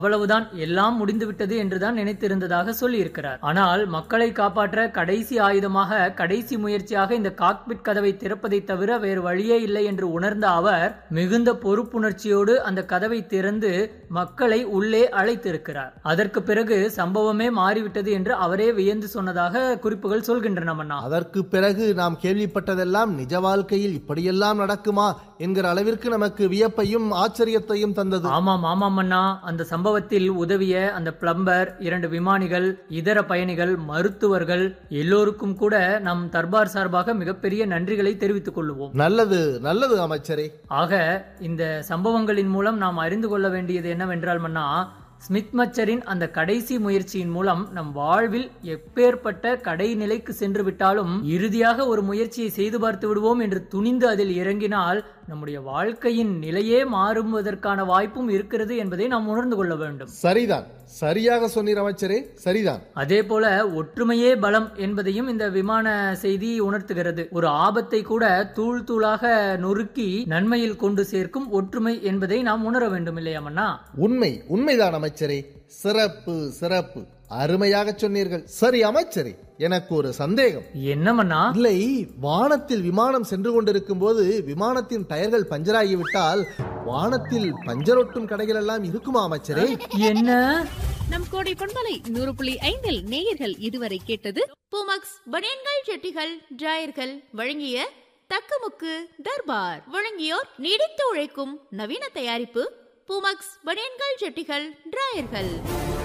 அவ்வளவுதான் எல்லாம் முடிந்துவிட்டது என்றுதான் நினைத்திருந்ததாக சொல்லியிருக்கிறார் ஆனால் மக்களை காப்பாற்ற கடைசி ஆயுதமாக கடைசி முயற்சியாக இந்த காக்பிட் கதவை திறப்பதை தவிர வேறு வழியே இல்லை என்று உணர்ந்த அவர் மிகுந்த பொறுப்புணர்ச்சியோடு அந்த கதவை திறந்து மக்களை உள்ளே அழைத்திருக்கிறார் அதற்கு பிறகு சம்பவமே மாறிவிட்டது என்று அவரே வியந்து சொன்னதாக குறிப்புகள் சொல்கின்றன மன்னா அதற்கு பிறகு நாம் கேள்விப்பட்டதெல்லாம் நிஜ வாழ்க்கையில் இப்படியெல்லாம் நடக்குமா என்கிற அளவிற்கு நமக்கு வியப்பையும் ஆச்சரியத்தையும் தந்தது ஆமாம் ஆமாம் அண்ணா அந்த சம்பவத்தில் உதவிய அந்த பிளம்பர் இரண்டு விமானிகள் இதர பயணிகள் மருத்துவர்கள் எல்லோருக்கும் கூட நம் தர்பார் சார்பாக மிகப்பெரிய நன்றிகளை தெரிவித்துக் கொள்வோம் நல்லது நல்லது அமைச்சரே ஆக இந்த சம்பவங்களின் மூலம் நாம் அறிந்து கொள்ள வேண்டியது என்னவென்றால் மன்னா ஸ்மித் மச்சரின் அந்த கடைசி முயற்சியின் மூலம் நம் வாழ்வில் எப்பேற்பட்ட கடைநிலைக்கு சென்று விட்டாலும் இறுதியாக ஒரு முயற்சியை செய்து பார்த்து விடுவோம் என்று துணிந்து அதில் இறங்கினால் நம்முடைய வாழ்க்கையின் நிலையே மாறுவதற்கான வாய்ப்பும் இருக்கிறது என்பதை நாம் உணர்ந்து கொள்ள வேண்டும் சரிதான் சரியாக சொன்னீர் அமைச்சரே சரிதான் அதே போல ஒற்றுமையே பலம் என்பதையும் இந்த விமான செய்தி உணர்த்துகிறது ஒரு ஆபத்தை கூட தூள் தூளாக நொறுக்கி நன்மையில் கொண்டு சேர்க்கும் ஒற்றுமை என்பதை நாம் உணர வேண்டும் இல்லையா மன்னா உண்மை உண்மைதான் அமைச்சரே சிறப்பு சிறப்பு அருமையாக சொன்னீர்கள் சரி அமைச்சரே எனக்கு ஒரு சந்தேகம் என்ன மன்னா இல்லை வானத்தில் விமானம் சென்று கொண்டிருக்கும் போது விமானத்தின் டயர்கள் பஞ்சராகிவிட்டால் வானத்தில் பஞ்சரொட்டும் கடைகள் எல்லாம் இருக்குமா அமைச்சரே என்ன நம் கோடை பண்பலை நூறு புள்ளி ஐந்தில் நேயர்கள் இதுவரை கேட்டது பூமக்ஸ் பனியன்கள் செட்டிகள் டிராயர்கள் வழங்கிய தக்கமுக்கு தர்பார் வழங்கியோர் நீடித்து உழைக்கும் நவீன தயாரிப்பு பூமக்ஸ் பனியன்கள் செட்டிகள் டிராயர்கள்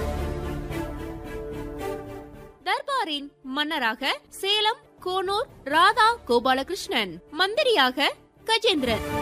தர்பாரின் மன்னராக சேலம் கோனூர் ராதா கோபாலகிருஷ்ணன் மந்திரியாக கஜேந்திரன்